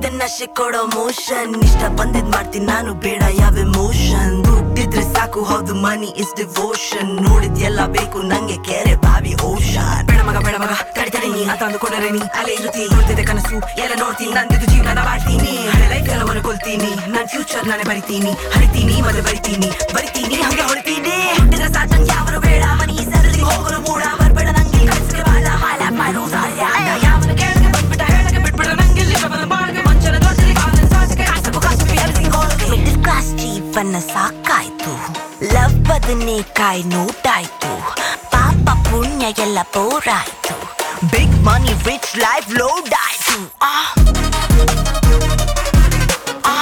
ಅಂತಿದ್ದೆ ನಶೆ ಕೊಡೋ ಮೋಷನ್ ಇಷ್ಟ ಬಂದಿದ್ ಮಾಡ್ತೀನಿ ನಾನು ಬೇಡ ಯಾವ ಎಮೋಷನ್ ದುಡ್ಡಿದ್ರೆ ಸಾಕು ಹೌದು ಮನಿ ಇಸ್ ಡಿವೋಷನ್ ನೋಡಿದ್ಯೆಲ್ಲ ಬೇಕು ನಂಗೆ ಕೆರೆ ಬಾವಿ ಓಷನ್ ಬೇಡ ಮಗ ಬೇಡ ಮಗ ತಡಿ ತಡಿ ನೀ ಅಂತ ಅಂದುಕೊಂಡರೆ ನೀ ಅಲ್ಲೇ ಇರುತ್ತಿ ನೋಡ್ತಿದ್ದೆ ಕನಸು ಎಲ್ಲ ನೋಡ್ತೀನಿ ನಂದಿದ್ದು ಜೀವನ ಮಾಡ್ತೀನಿ ಹಳೆ ಲೈಫ್ ಎಲ್ಲ ಮನ್ಕೊಳ್ತೀನಿ ನನ್ ಫ್ಯೂಚರ್ ನಾನೇ ಬರಿತೀನಿ ಹರಿತೀನಿ ಮತ್ತೆ ಬರಿತೀನಿ ಬರಿತೀನಿ ಹಂಗೆ ಹೊಳಿತೀನಿ ಹುಟ್ಟಿದ್ರೆ ಸಾಕು ಯಾವನು ಬೇಡ ಮನಿ ಸರದಿ ಹೋಗಲು ಮೂಡ ಬರ್ಬೇಡ ನಂಗೆ ಕಳ್ಸಿಗೆ ಬಾಳ ಹಾಳ ಮಾಡೋ ಯಾವನ ಕೇಳಗೆ ಬಂದ್ಬಿಟ್ಟ ಹೇಳಗೆ ಬಿಟ್ಬಿಡ ನಂಗೆ ಲಿಪ ಬಂದ ಬಾಳ್ಗೆ ಮಂಚನ ದೊಡ್ಡಲಿ ಕಾಲನ್ ಸಾಸಿಗೆ ಕಾಸು ಕಾಸು ಎಲ್ರಿಗೂ ಹೋಗಿ ಮಿಡಲ್ ಕ್ಲಾಸ್ ಜೀವನ ಸಾಕಾಯ್ತು ಲವ್ ಬದನೆಕಾಯಿ ನೋಟಾಯ್ತು ಪಾಪ ಪುಣ್ಯ ಎಲ್ಲ ಬೋರಾಯ್ತು big money rich life load ಆಯ್ತು ಆ ಆ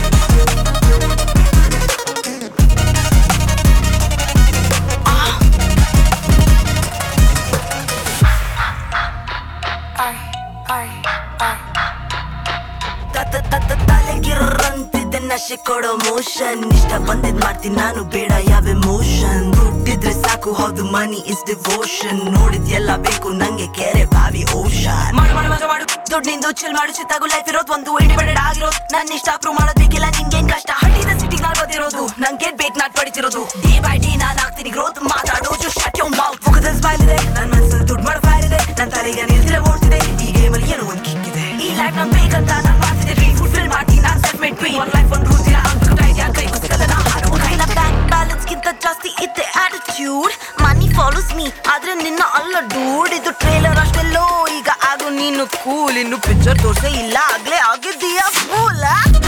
ತಲೆಗಿರಂತಿದ್ದೆ ನಶೆ ಕೊಡೋ ಮೋಷನ್ ಇಷ್ಟ ಬಂದಿದ್ ಮಾಡ್ತೀನಿ ನಾನು ಬೇಡ ಯಾವ ಎಮೋಷನ್ ದುಡ್ಡಿದ್ರೆ ಸಾಕು ಹೌದು ಮನಿ ಇಸ್ ಡಿವೋಷನ್ ನೋಡಿದ್ಯೆಲ್ಲ ಬೇಕು ನಂಗೆ ಕೆರೆ ಬಾವಿ ಓಷನ್ ಮಾಡು ಮಾಡು ಮಜಾ ಮಾಡು ದುಡ್ಡು ನಿಂದು ಚಿಲ್ ಮಾಡು ಚಿತ್ತಾಗು ಲೈಫ್ ಇರೋದು ಒಂದು ಇಂಡಿಪೆಂಡೆಂಟ್ ಆಗಿರೋದು ನನ್ನ ಇಷ್ಟ ಪ್ರೂವ್ ಮಾಡೋದ್ ಬೇಕಿಲ್ಲ ನಿಂಗೇನ್ ಕಷ್ಟ ಹಳ್ಳಿನ ಸಿಟಿ ನಾನ್ ಓದಿರೋದು ನಂಗೇನ್ ಬೇಕು ನಾನ್ ಪಡಿತಿರೋದು ಡೇ ಬೈ ಡೇ ನಾನ್ ಆಗ್ತೀನಿ ಗ್ರೋತ್ ಮಾತಾಡೋ ಜೋ ಶಟ್ ಯೋರ್ ಮೌತ್ ಮುಖದಲ್ಲಿ ಸ್ಮೈಲ್ ಇದೆ ನನ್ನ ಮನಸ್ಸಲ್ಲಿ ದುಡ್ಡು ಮಾಡೋ ಫೈಲ್ ಇದೆ ನನ್ನ ತಲೆಗೆ ನಿಲ್ತಿರ ಓಡ್ತಿದೆ ಈ ಗೇಮಲ್ಲಿ ಏನೋ ಒಂದು ಕಿಕ್ ಇದೆ ಈ ಲೈಫ್ ನನ್ ಬೇಕಂತ ನಾನ್ ಮಾಡ್ತಿದ್ದೆ ಡ್ರೀಮ್ ಫುಲ್ಫಿಲ್ ಮಾಡ್ತೀನಿ ನಾನ್ self made queen one life ಒಂದು ರೂಲ್ಸ್ ಇಲ್ಲ ಅಂತ ಐಡಿಯಾ ಕೈ ಕುಸ್ಕದ ನಾ ಹಾಡೋ ಕೈಲ ಬ್ಯಾಂಕ್ ಬ್ಯಾಲೆನ್ಸ್ ಗಿಂತ ಜಾಸ್ತಿ ಇದೆ ಆಟಿಟ್ಯೂಡ್ ಮನಿ ಫಾಲೋಸ್ ಮೀ ಆದ್ರೆ ನಿನ್ನ ಅಲ್ಲ ಡೂಡ್ ಇದು ಟ್ರೇಲರ್ ಅಷ್ಟೆಲ್ಲೋ ಈಗ ಆಗು ನೀನು ಕೂಲ್ ಇನ್ನು ಪಿಕ್ಚರ್ ತೋರ್ಸೇ ಇಲ್ಲ ಆಗ್ಲೇ ಆಗಿದ್ದೀಯ ಫೂಲ್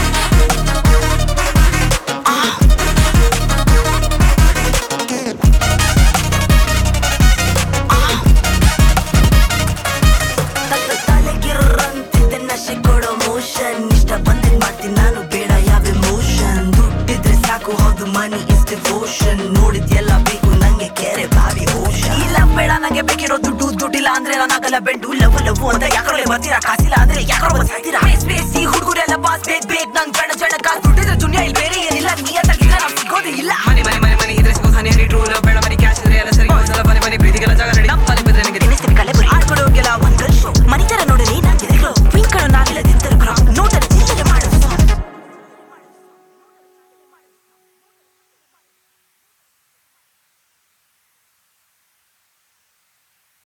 ತಲೆಗಿರಂತಿದ್ದೆ ನಶೆ ಕೊಡೋ ಮೋಷನ್ ಇಷ್ಟ ಬಂದಿದ್ ಮಾಡ್ತೀನಿ ನಾನು ಬೇಡ ಯಾವ ಎಮೋಷನ್ ದುಡ್ಡಿದ್ರೆ ಸಾಕು ಹೌದು ಮನಿ ಇಸ್ ಡಿವೋಷನ್ ನೋಡಿದ್ಯೆಲ್ಲ ಬೇಕು ನಂಗೆ ಕೆರೆ ಬಾವಿ ಓಷನ್ ಇಲ್ಲ ಬೇಡ ನಂಗೆ ಬೇಕಿರೋ ದುಡ್ಡು ದುಡ್ಡಿಲ್ಲ ಅಂದ್ರೆ ನಾನಾಗಲ್ಲ ಬೆಂಡು ಲವ್ ಲವ್ ಅಂತ ಯಾಕರೊಳೆ ಬರ್ತೀರಾ ಕಾಸಿಲ್ಲ ಅಂದ್ರೆ ಯಾಕರೋ ಬಂದ್ ಸಾಯ್ತೀರಾ ಸ್ಪೇಸ್ ಈ ಹುಡುಗರೆಲ್ಲ ಬಾಸ್ ಬೇಕ್ ಬೇಕ್ ನನ್ ಜನ ಜನ ಕಾಸು